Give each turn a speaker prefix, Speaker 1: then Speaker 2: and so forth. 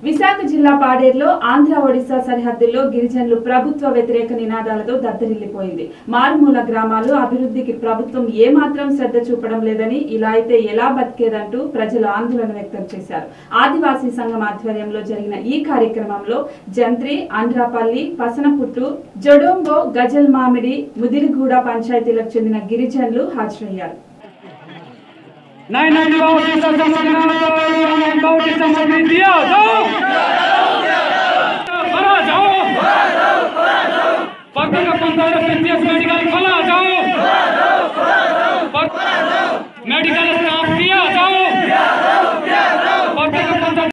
Speaker 1: విశాఖ జిల్లా పాడేరులో ఆంధ్ర ఒడిశా సరిహద్దుల్లో గిరిజనులు ప్రభుత్వ వ్యతిరేక నినాదాలతో దద్దరిల్లిపోయింది మారుమూల గ్రామాలు అభివృద్ధికి ప్రభుత్వం ఏమాత్రం శ్రద్ధ చూపడం లేదని ఇలా అయితే ఎలా బతికేదంటూ ప్రజలు ఆందోళన వ్యక్తం చేశారు ఆదివాసీ సంఘం ఆధ్వర్యంలో జరిగిన ఈ కార్యక్రమంలో జంత్రి ఆంధ్రాపల్లి పసనపుట్టు జొడోంబో గజల్ మామిడి ముదిరిగూడ పంచాయతీలకు చెందిన గిరిజనులు హాజరయ్యారు
Speaker 2: नहीं नहीं बाउटी से समझना बाउटी समझ नहीं दिया दो